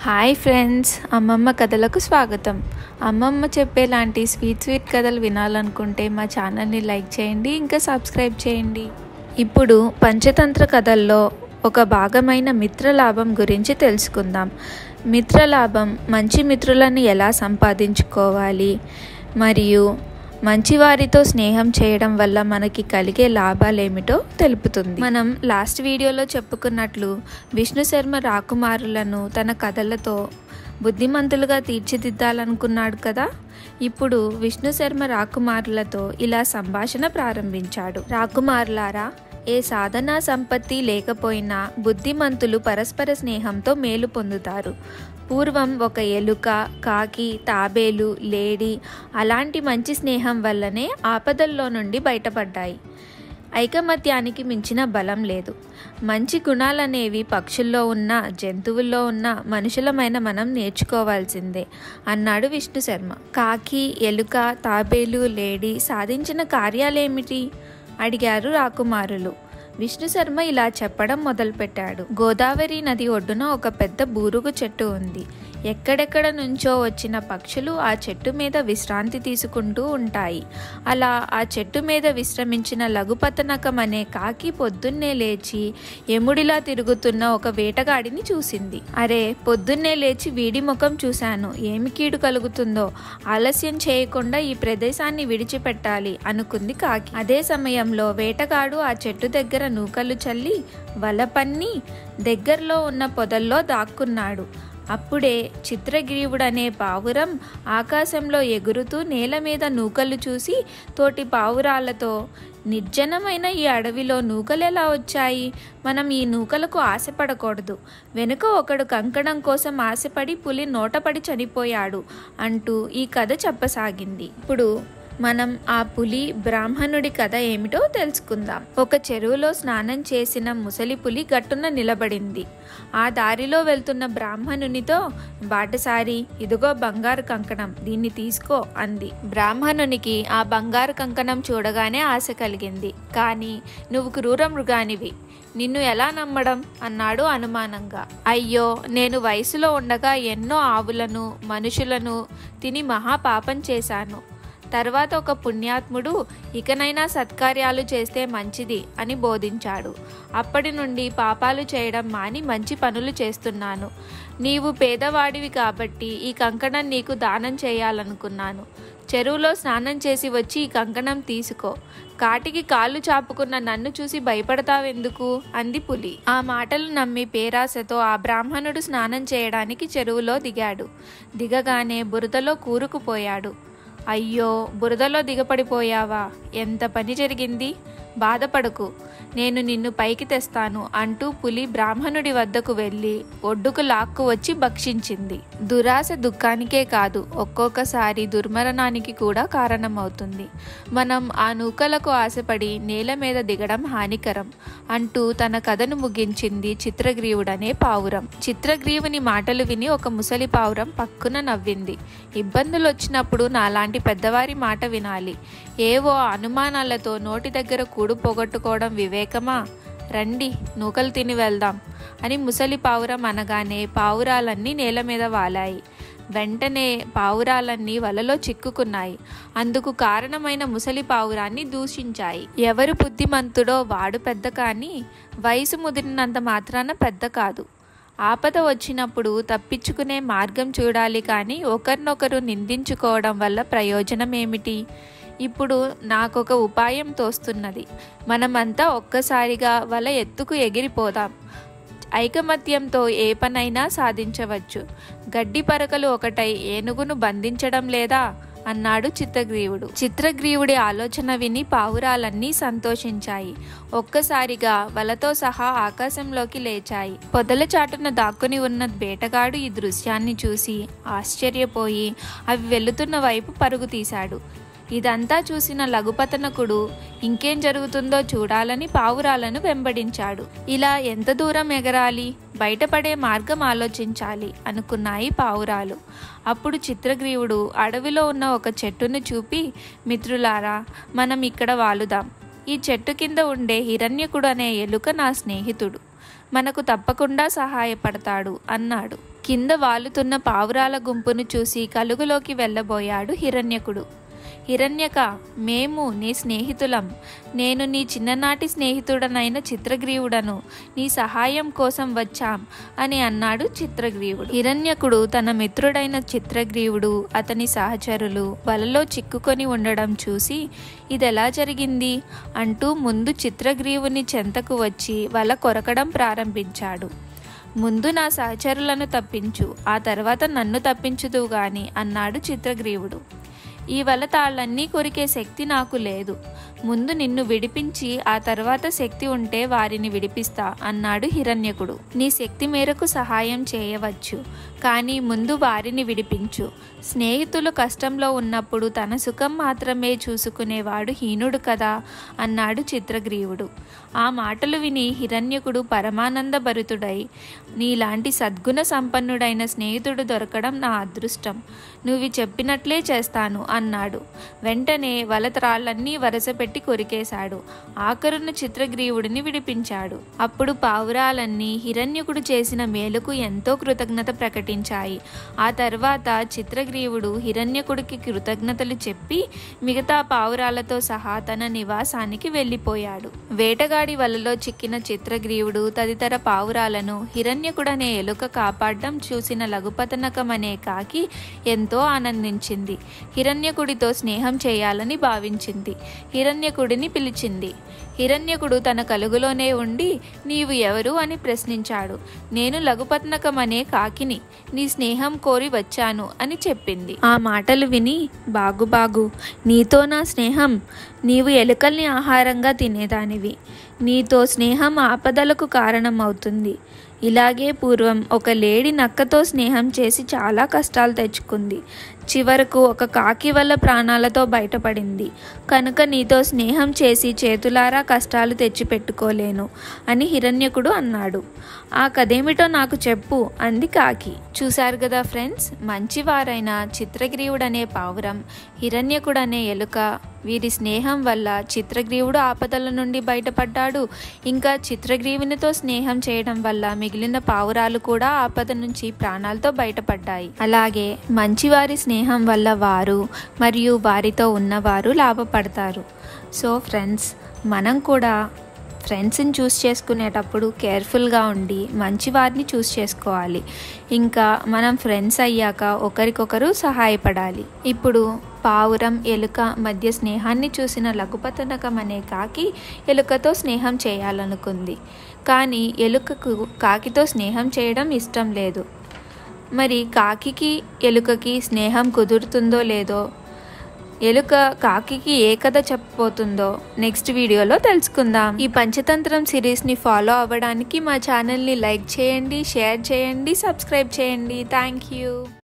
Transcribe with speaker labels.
Speaker 1: hi friends అమ్మమ్మ కథలకు స్వాగతం అమ్మమ్మ చెప్పేలాంటి స్వీట్ స్వీట్ కథలు వినాలనుకుంటే మా ఛానల్ని లైక్ చేయండి ఇంకా సబ్స్క్రైబ్ చేయండి ఇప్పుడు పంచతంత్ర కథల్లో ఒక భాగమైన మిత్రలాభం గురించి తెలుసుకుందాం మిత్రలాభం మంచి మిత్రులను ఎలా సంపాదించుకోవాలి మరియు మంచివారితో స్నేహం చేయడం వల్ల మనకి కలిగే లాభాలేమిటో తెలుపుతుంది మనం లాస్ట్ వీడియోలో చెప్పుకున్నట్లు విష్ణు శర్మ రాకుమారులను తన కథలతో బుద్ధిమంతులుగా తీర్చిదిద్దాలనుకున్నాడు కదా ఇప్పుడు విష్ణు శర్మ రాకుమారులతో ఇలా సంభాషణ ప్రారంభించాడు రాకుమారులారా ఏ సాధనా సంపత్తి లేకపోయినా బుద్ధిమంతులు పరస్పర స్నేహంతో మేలు పొందుతారు పూర్వం ఒక ఎలుక కాకి తాబేలు లేడి అలాంటి మంచి స్నేహం వల్లనే ఆపదల్లో నుండి బయటపడ్డాయి ఐకమత్యానికి మించిన బలం లేదు మంచి గుణాలనేవి పక్షుల్లో ఉన్న జంతువుల్లో ఉన్న మనుషులమైన మనం నేర్చుకోవాల్సిందే అన్నాడు విష్ణు శర్మ కాకి ఎలుక తాబేలు లేడి సాధించిన కార్యాలేమిటి అడిగారు రాకుమారులు విష్ణు శర్మ ఇలా చెప్పడం మొదలుపెట్టాడు గోదావరి నది ఒడ్డున ఒక పెద్ద బూరుగు చెట్టు ఉంది ఎక్కడెక్కడ నుంచో వచ్చిన పక్షులు ఆ చెట్టు మీద విశ్రాంతి తీసుకుంటూ ఉంటాయి అలా ఆ చెట్టు మీద విశ్రమించిన లఘుపతనకం అనే కాకి పొద్దున్నే లేచి ఎముడిలా తిరుగుతున్న ఒక వేటగాడిని చూసింది అరే పొద్దున్నే లేచి వీడి ముఖం చూశాను ఏమి కీడు కలుగుతుందో ఆలస్యం చేయకుండా ఈ ప్రదేశాన్ని విడిచిపెట్టాలి అనుకుంది కాకి అదే సమయంలో వేటగాడు ఆ చెట్టు దగ్గర నూకలు చల్లి వలపన్ని దగ్గరలో ఉన్న పొదల్లో దాక్కున్నాడు అప్పుడే చిత్రగిరివుడనే పావురం ఆకాశంలో ఎగురుతూ నేల మీద నూకలు చూసి తోటి పావురాలతో నిర్జనమైన ఈ అడవిలో నూకలెలా వచ్చాయి మనం ఈ నూకలకు ఆశపడకూడదు వెనుక ఒకడు కంకణం కోసం ఆశపడి పులి నోటపడి చనిపోయాడు అంటూ ఈ కథ చెప్పసాగింది ఇప్పుడు మనం ఆ పులి బ్రాహ్మణుడి కథ ఏమిటో తెలుసుకుందాం ఒక చెరువులో స్నానం చేసిన ముసలి పులి గట్టున నిలబడింది ఆ దారిలో వెళ్తున్న బ్రాహ్మణునితో బాటసారి ఇదిగో బంగారు కంకణం దీన్ని తీసుకో అంది బ్రాహ్మణునికి ఆ బంగారు కంకణం చూడగానే ఆశ కలిగింది కానీ నువ్వు క్రూర మృగానివి నిన్ను ఎలా నమ్మడం అన్నాడు అనుమానంగా అయ్యో నేను వయసులో ఉండగా ఎన్నో ఆవులను మనుషులను తిని మహాపాపం చేశాను తర్వాత ఒక పుణ్యాత్ముడు ఇకనైనా సత్కార్యాలు చేస్తే మంచిది అని బోధించాడు అప్పటి నుండి పాపాలు చేయడం మాని మంచి పనులు చేస్తున్నాను నీవు పేదవాడివి కాబట్టి ఈ కంకణం నీకు దానం చేయాలనుకున్నాను చెరువులో స్నానం చేసి వచ్చి ఈ కంకణం తీసుకో కాటికి కాళ్ళు చాపుకున్న నన్ను చూసి భయపడతావెందుకు అంది పులి ఆ మాటలు నమ్మి పేరాశతో ఆ బ్రాహ్మణుడు స్నానం చేయడానికి చెరువులో దిగాడు దిగగానే బురదలో కూరుకుపోయాడు అయ్యో బురదలో దిగపడిపోయావా ఎంత పని జరిగింది బాధపడకు నేను నిన్ను పైకి తెస్తాను అంటూ పులి బ్రాహ్మణుడి వద్దకు వెళ్ళి ఒడ్డుకు లాక్కు వచ్చి భక్షించింది దురాశ దుఃఖానికే కాదు ఒక్కొక్కసారి దుర్మరణానికి కూడా కారణమవుతుంది మనం ఆ నూకలకు ఆశపడి నేల మీద దిగడం హానికరం అంటూ తన కథను ముగించింది చిత్రగ్రీవుడనే పావురం చిత్రగ్రీవుని మాటలు విని ఒక ముసలి పావురం పక్కున నవ్వింది ఇబ్బందులు వచ్చినప్పుడు నాలాంటి పెద్దవారి మాట వినాలి ఏవో అనుమానాలతో నోటి దగ్గర కూడు పోగొట్టుకోవడం వివేకమా రండి నూకలు తిని వెళ్దాం అని ముసలి పావురం అనగానే పావురాలన్నీ నేల మీద వాలాయి వెంటనే పావురాలన్నీ వలలో చిక్కుకున్నాయి అందుకు కారణమైన ముసలి పావురాన్ని దూషించాయి ఎవరు బుద్ధిమంతుడో వాడు పెద్ద కానీ వయసు ముదిరినంత మాత్రాన పెద్ద కాదు ఆపద వచ్చినప్పుడు తప్పించుకునే మార్గం చూడాలి కానీ ఒకరినొకరు నిందించుకోవడం వల్ల ప్రయోజనం ఏమిటి ఇప్పుడు నాకొక ఉపాయం తోస్తున్నది మనమంతా ఒక్కసారిగా వల ఎత్తుకు ఎగిరిపోదాం ఐకమత్యంతో ఏ పనైనా సాధించవచ్చు గడ్డి పరకలు ఒకటై ఏనుగును బంధించడం లేదా అన్నాడు చిత్రగ్రీవుడు చిత్రగ్రీవుడి ఆలోచన విని పావురాలన్నీ సంతోషించాయి ఒక్కసారిగా వలతో సహా ఆకాశంలోకి లేచాయి పొదల చాటున దాక్కుని ఉన్న వేటగాడు ఈ దృశ్యాన్ని చూసి ఆశ్చర్యపోయి అవి వెళుతున్న వైపు పరుగు తీశాడు ఇదంతా చూసిన లఘుపతనకుడు ఇంకేం జరుగుతుందో చూడాలని పావురాలను వెంబడించాడు ఇలా ఎంత దూరం ఎగరాలి బయటపడే మార్గం ఆలోచించాలి అనుకున్నాయి పావురాలు అప్పుడు చిత్రగ్రీవుడు అడవిలో ఉన్న ఒక చెట్టును చూపి మిత్రులారా మనం ఇక్కడ వాలుదాం ఈ చెట్టు కింద ఉండే హిరణ్యకుడు అనే ఎలుక నా స్నేహితుడు మనకు తప్పకుండా సహాయపడతాడు అన్నాడు కింద వాలుతున్న పావురాల గుంపును చూసి కలుగులోకి వెళ్ళబోయాడు హిరణ్యకుడు హిరణ్యక మేము నీ స్నేహితులం నేను నీ చిన్ననాటి స్నేహితుడనైన చిత్రగ్రీవుడను నీ సహాయం కోసం వచ్చాం అని అన్నాడు చిత్రగ్రీవుడు హిరణ్యకుడు తన మిత్రుడైన చిత్రగ్రీవుడు అతని సహచరులు వలలో చిక్కుకొని ఉండడం చూసి ఇదెలా జరిగింది అంటూ ముందు చిత్రగ్రీవుని చెంతకు వచ్చి వల కొరకడం ప్రారంభించాడు ముందు నా సహచరులను తప్పించు ఆ తర్వాత నన్ను తప్పించుదువు గాని అన్నాడు చిత్రగ్రీవుడు ఈ వల తాళ్ళన్నీ కొరికే శక్తి నాకు లేదు ముందు నిన్ను విడిపించి ఆ తర్వాత శక్తి ఉంటే వారిని విడిపిస్తా అన్నాడు హిరణ్యకుడు నీ శక్తి మేరకు సహాయం చేయవచ్చు కానీ ముందు వారిని విడిపించు స్నేహితులు కష్టంలో ఉన్నప్పుడు తన సుఖం మాత్రమే చూసుకునేవాడు హీనుడు కదా అన్నాడు చిత్రగ్రీవుడు ఆ మాటలు విని హిరణ్యకుడు పరమానందభరితుడై నీలాంటి సద్గుణ సంపన్నుడైన స్నేహితుడు దొరకడం నా అదృష్టం నువ్వు చెప్పినట్లే చేస్తాను అన్నాడు వెంటనే వలతరాళ్ళన్నీ వరసపెట్టి కొరికేశాడు ఆఖరున చిత్రగ్రీవుడిని విడిపించాడు అప్పుడు పావురాలన్నీ హిరణ్యకుడు చేసిన మేలుకు ఎంతో కృతజ్ఞత ప్రకటించాయి ఆ తర్వాత చిత్రగ్రీవుడు హిరణ్యకుడికి కృతజ్ఞతలు చెప్పి మిగతా పావురాలతో సహా తన నివాసానికి వెళ్ళిపోయాడు వేటగాడి వలలో చిక్కిన చిత్రగ్రీవుడు తదితర పావురాలను హిరణ్యకుడనే ఎలుక కాపాడడం చూసిన లఘుపతనకమనే కాకి ఎంతో ఆనందించింది హిరణ్యకుడితో స్నేహం చేయాలని భావించింది హిరణ్యకుడిని పిలిచింది హిరణ్యకుడు తన కలుగులోనే ఉండి నీవు ఎవరు అని ప్రశ్నించాడు నేను లఘుపత్నకమనే కాకిని నీ స్నేహం కోరి వచ్చాను అని చెప్పింది ఆ మాటలు విని బాగు బాగు నీతో నా స్నేహం నీవు ఎలుకల్ని ఆహారంగా తినేదానివి నీతో స్నేహం ఆపదలకు కారణమవుతుంది ఇలాగే పూర్వం ఒక లేడి నక్కతో స్నేహం చేసి చాలా కష్టాలు తెచ్చుకుంది చివరకు ఒక కాకి వల్ల ప్రాణాలతో బయటపడింది కనుక నీతో స్నేహం చేసి చేతులారా కష్టాలు తెచ్చిపెట్టుకోలేను అని హిరణ్యకుడు అన్నాడు ఆ కథేమిటో నాకు చెప్పు అంది కాకి చూశారు కదా ఫ్రెండ్స్ మంచివారైన చిత్రగ్రీవుడనే పావురం హిరణ్యకుడనే ఎలుక వీరి స్నేహం వల్ల చిత్రగ్రీవుడు ఆపదల నుండి బయటపడ్డాడు ఇంకా చిత్రగ్రీవునితో స్నేహం చేయడం వల్ల మిగిలిన పావురాలు కూడా ఆపద నుంచి ప్రాణాలతో బయటపడ్డాయి అలాగే మంచివారి స్నేహం వల్ల వారు మరియు వారితో ఉన్నవారు లాభపడతారు సో ఫ్రెండ్స్ మనం కూడా ఫ్రెండ్స్ని చూస్ చేసుకునేటప్పుడు కేర్ఫుల్గా ఉండి మంచి వారిని చూస్ చేసుకోవాలి ఇంకా మనం ఫ్రెండ్స్ అయ్యాక ఒకరికొకరు సహాయపడాలి ఇప్పుడు పావురం ఎలుక మధ్య స్నేహాన్ని చూసిన లఘుపతనకం అనే కాకి ఎలుకతో స్నేహం చేయాలనుకుంది కానీ ఎలుకకు కాకితో స్నేహం చేయడం ఇష్టం లేదు మరి కాకికి ఎలుకకి స్నేహం కుదురుతుందో లేదో ఎలుక కాకికి ఏ కథ చెప్పబోతుందో నెక్స్ట్ వీడియోలో తెలుసుకుందాం ఈ పంచతంత్రం సిరీస్ని ఫాలో అవ్వడానికి మా ఛానల్ని లైక్ చేయండి షేర్ చేయండి సబ్స్క్రైబ్ చేయండి థ్యాంక్ యూ